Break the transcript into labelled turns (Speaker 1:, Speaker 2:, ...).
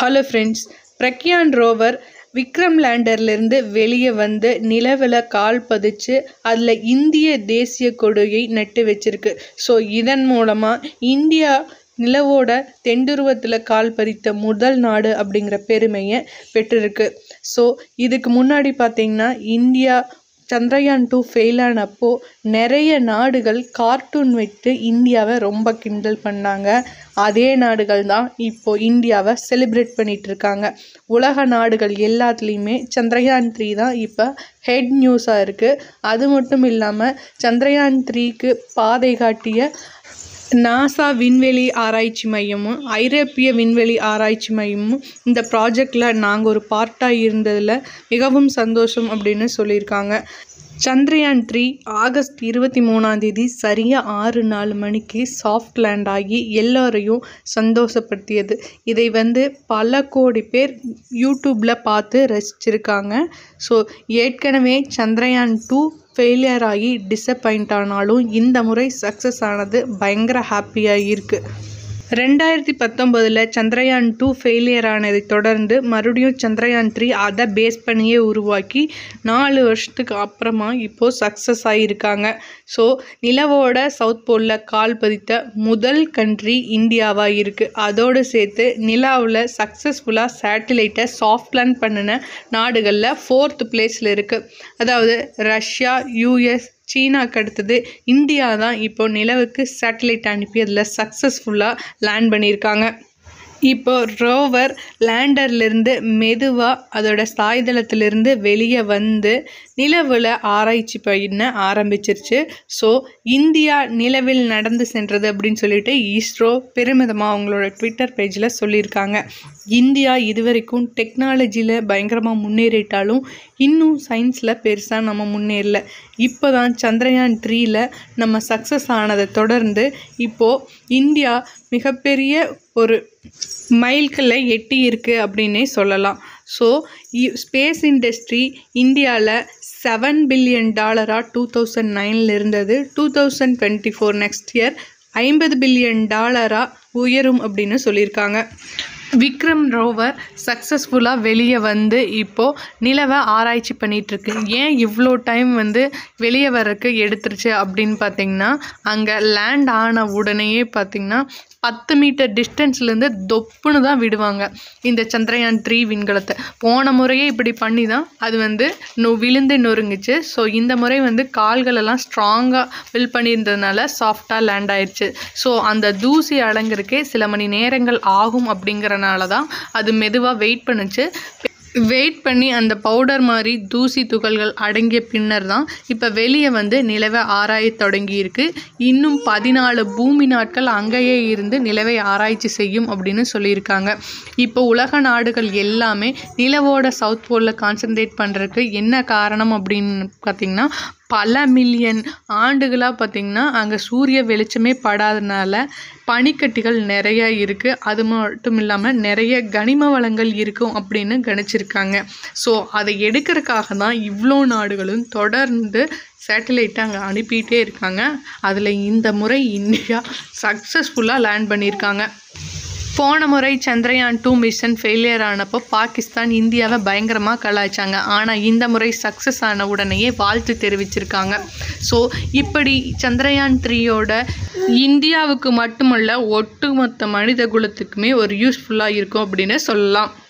Speaker 1: hello friends Pragyan rover Vikram லேண்டர்லேருந்து வெளியே வந்து நிலவில் கால் பதிச்சு அதில் இந்திய தேசிய கொடியை நட்டு வச்சிருக்கு ஸோ இதன் மூலமாக இந்தியா நிலவோட தென்துருவத்தில் கால் பதித்த முதல் நாடு அப்படிங்கிற பெருமையை பெற்றிருக்கு ஸோ இதுக்கு முன்னாடி பார்த்தீங்கன்னா இந்தியா சந்திரயான் டூ ஃபெயில் ஆனப்போ நிறைய நாடுகள் கார்ட்டூன் விட்டு இந்தியாவை ரொம்ப கிண்டல் பண்ணாங்க அதே நாடுகள் தான் இப்போ இந்தியாவை செலிப்ரேட் பண்ணிட்டு இருக்காங்க உலக நாடுகள் எல்லாத்துலேயுமே சந்திரயான் த்ரீ தான் இப்போ ஹெட் நியூஸாக இருக்குது அது மட்டும் இல்லாமல் சந்திரயான் த்ரீக்கு பாதை காட்டிய நாசா விண்வெளி ஆராய்ச்சி மையமும் ஐரோப்பிய விண்வெளி ஆராய்ச்சி மையமும் இந்த ப்ராஜெக்டில் நாங்கள் ஒரு பார்ட்டாக இருந்ததில் மிகவும் சந்தோஷம் அப்படின்னு சொல்லியிருக்காங்க சந்திரயான் த்ரீ ஆகஸ்ட் இருபத்தி மூணாந்தேதி சரியாக ஆறு நாலு மணிக்கு சாஃப்ட் லேண்ட் ஆகி எல்லோரையும் சந்தோஷப்படுத்தியது இதை வந்து பல கோடி பேர் யூடியூப்பில் பார்த்து ரசிச்சிருக்காங்க ஸோ ஏற்கனவே சந்திரயான் டூ ஃபெயிலியர் ஆகி டிசப்பாயிண்ட் ஆனாலும் இந்த முறை சக்ஸஸ் ஆனது பயங்கர ஹாப்பியாக இருக்குது ரெண்டாயிரத்தி பத்தொம்போதில் சந்திரயான் டூ ஃபெயிலியர் ஆனதை தொடர்ந்து மறுபடியும் சந்திரயான் த்ரீ அதை பேஸ் பண்ணியே உருவாக்கி நாலு வருஷத்துக்கு அப்புறமா இப்போது சக்ஸஸ் ஆகியிருக்காங்க ஸோ நிலவோட சவுத் போலில் கால் பதித்த முதல் கண்ட்ரி இந்தியாவாக இருக்குது அதோடு சேர்த்து நிலாவில் சக்ஸஸ்ஃபுல்லாக சேட்டிலைட்டை சாஃப்ட் லேண்ட் பண்ணின நாடுகளில் ஃபோர்த் பிளேஸில் இருக்குது அதாவது ரஷ்யா யூஎஸ் சீனாக்கு அடுத்தது இந்தியா தான் இப்போ நிலவுக்கு சேட்டலைட் அனுப்பி அதில் சக்ஸஸ்ஃபுல்லாக லேண்ட் பண்ணியிருக்காங்க இப்போ ரோவர் லேண்டர்லேருந்து மெதுவாக அதோட சாய்தளத்திலிருந்து வெளியே வந்து நிலவில் ஆராய்ச்சி பண்ண ஆரம்பிச்சிருச்சு ஸோ இந்தியா நிலவில் நடந்து சென்றது அப்படின்னு சொல்லிட்டு இஸ்ரோ பெருமிதமாக அவங்களோட ட்விட்டர் பேஜில் சொல்லியிருக்காங்க இந்தியா இதுவரைக்கும் டெக்னாலஜியில் பயங்கரமாக முன்னேறிட்டாலும் இன்னும் சயின்ஸில் பெருசாக நம்ம முன்னேறல இப்போ தான் சந்திரயான் த்ரீல நம்ம சக்ஸஸ் ஆனதை தொடர்ந்து இப்போது இந்தியா மிகப்பெரிய ஒரு மைல்கல்லை எட்டி இருக்குது அப்படின்னே சொல்லலாம் ஸோ ஸ்பேஸ் இண்டஸ்ட்ரி இந்தியாவில் செவன் பில்லியன் டாலராக டூ தௌசண்ட் நைனில் இருந்தது two thousand twenty four next year ஐம்பது பில்லியன் டாலராக உயரும் அப்படின்னு சொல்லியிருக்காங்க விக்ரம் ரோவர் சக்ஸஸ்ஃபுல்லாக வெளியே வந்து இப்போது நிலவை ஆராய்ச்சி பண்ணிகிட்ருக்கு ஏன் இவ்வளோ டைம் வந்து வெளியே வர்றதுக்கு எடுத்துருச்சு அப்படின்னு பார்த்திங்கன்னா அங்கே லேண்ட் ஆன உடனேயே பார்த்திங்கன்னா பத்து மீட்டர் டிஸ்டன்ஸ்லேருந்து தொப்புன்னு தான் விடுவாங்க இந்த சந்திரயான் த்ரீ விண்கலத்தை போன முறையே இப்படி பண்ணி தான் அது வந்து நொ விழுந்து நொறுங்குச்சு ஸோ இந்த முறை வந்து கால்களெல்லாம் ஸ்ட்ராங்காக பில் பண்ணியிருந்ததுனால சாஃப்டாக லேண்ட் ஆயிடுச்சு ஸோ அந்த தூசி அடங்குறக்கே சில மணி நேரங்கள் ஆகும் அப்படிங்கிறனால தான் அது மெதுவாக வெயிட் பண்ணுச்சு வெயிட் பண்ணி அந்த பவுடர் மாதிரி தூசி துகள்கள் அடங்கிய பின்னர் தான் இப்போ வெளியே வந்து நிலவை ஆராய தொடங்கியிருக்கு இன்னும் பதினாலு பூமி நாட்கள் அங்கேயே இருந்து நிலவை ஆராய்ச்சி செய்யும் அப்படின்னு சொல்லியிருக்காங்க இப்போ உலக நாடுகள் எல்லாமே நிலவோட சவுத் போலில் கான்சென்ட்ரேட் பண்ணுறதுக்கு என்ன காரணம் அப்படின்னு பார்த்திங்கன்னா பல மில்லியன் ஆண்டுகளாக பார்த்திங்கன்னா அங்கே சூரிய வெளிச்சமே படாதனால பனிக்கட்டிகள் நிறையா இருக்குது அது மட்டும் இல்லாமல் நிறைய கனிம வளங்கள் இருக்கும் அப்படின்னு கணிச்சிருக்காங்க ஸோ அதை எடுக்கிறதுக்காக தான் இவ்வளோ நாடுகளும் தொடர்ந்து சேட்டலைட்டை அங்கே அனுப்பிட்டே இருக்காங்க அதில் இந்த முறை இந்தியா சக்ஸஸ்ஃபுல்லாக லேண்ட் பண்ணியிருக்காங்க போன முறை சந்திரயான் டூ மிஷன் ஃபெயிலியர் ஆனப்போ பாகிஸ்தான் இந்தியாவை பயங்கரமாக கலாய்ச்சாங்க ஆனால் இந்த முறை சக்ஸஸ் ஆன உடனேயே வாழ்த்து தெரிவிச்சிருக்காங்க ஸோ இப்படி சந்திரயான் த்ரீயோட இந்தியாவுக்கு மட்டுமல்ல ஒட்டுமொத்த மனித குலத்துக்குமே ஒரு யூஸ்ஃபுல்லாக இருக்கும் அப்படின்னு சொல்லலாம்